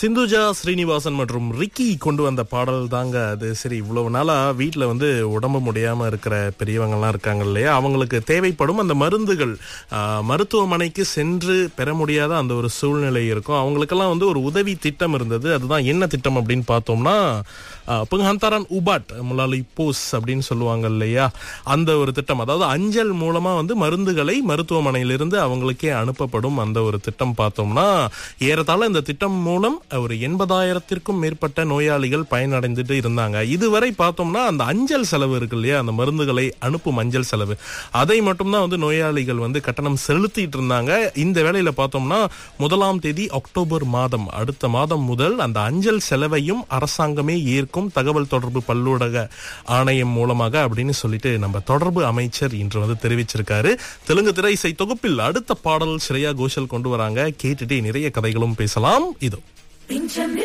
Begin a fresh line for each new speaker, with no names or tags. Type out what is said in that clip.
சிந்துஜா ஸ்ரீனிவாசன் மற்றும் ரிக்கி கொண்டு வந்த பாடல் தாங்க அது சரி இவ்வளவு நாளா வீட்டில் வந்து உடம்பு முடியாம இருக்கிற பெரியவங்கலாம் இருக்காங்க இல்லையா அவங்களுக்கு தேவைப்படும் அந்த மருந்துகள் ஆஹ், மருத்துவமனைக்கு சென்று பெற முடியாத அந்த ஒரு சூழ்நிலை இருக்கும் அவங்களுக்கெல்லாம் வந்து ஒரு உதவி திட்டம் இருந்தது அதுதான் என்ன திட்டம் அப்படின்னு பார்த்தோம்னா புங்ஹந்தாரான் உபாட் முலாலி போஸ் அப்படின்னு சொல்லுவாங்க இல்லையா அந்த ஒரு திட்டம் அதாவது அஞ்சல் மூலமா வந்து மருந்துகளை மருத்துவமனையிலிருந்து அவங்களுக்கே அனுப்பப்படும் அந்த ஒரு திட்டம் பார்த்தோம்னா ஏறத்தாழ இந்த திட்டம் மூலம் ஒரு எண்பதாயிரத்திற்கும் மேற்பட்ட நோயாளிகள் பயனடைந்துட்டு இருந்தாங்க இதுவரை பார்த்தோம்னா அந்த அஞ்சல் செலவு இருக்கு இல்லையா அந்த மருந்துகளை அனுப்பும் அஞ்சல் செலவு அதை மட்டும்தான் வந்து நோயாளிகள் வந்து கட்டணம் செலுத்திட்டு இருந்தாங்க இந்த வேளையில பார்த்தோம்னா முதலாம் தேதி அக்டோபர் மாதம் அடுத்த மாதம் முதல் அந்த அஞ்சல் செலவையும் அரசாங்கமே ஏற்கும் தகவல் தொடர்பு பல்லூடக ஆணையம் மூலமாக அப்படின்னு சொல்லிட்டு நம்ம தொடர்பு அமைச்சர் இன்று வந்து தெரிவிச்சிருக்காரு தெலுங்கு திரை இசை தொகுப்பில் அடுத்த பாடல் ஸ்ரேயா கோஷல் கொண்டு வராங்க கேட்டுட்டே நிறைய கதைகளும் பேசலாம் இதோ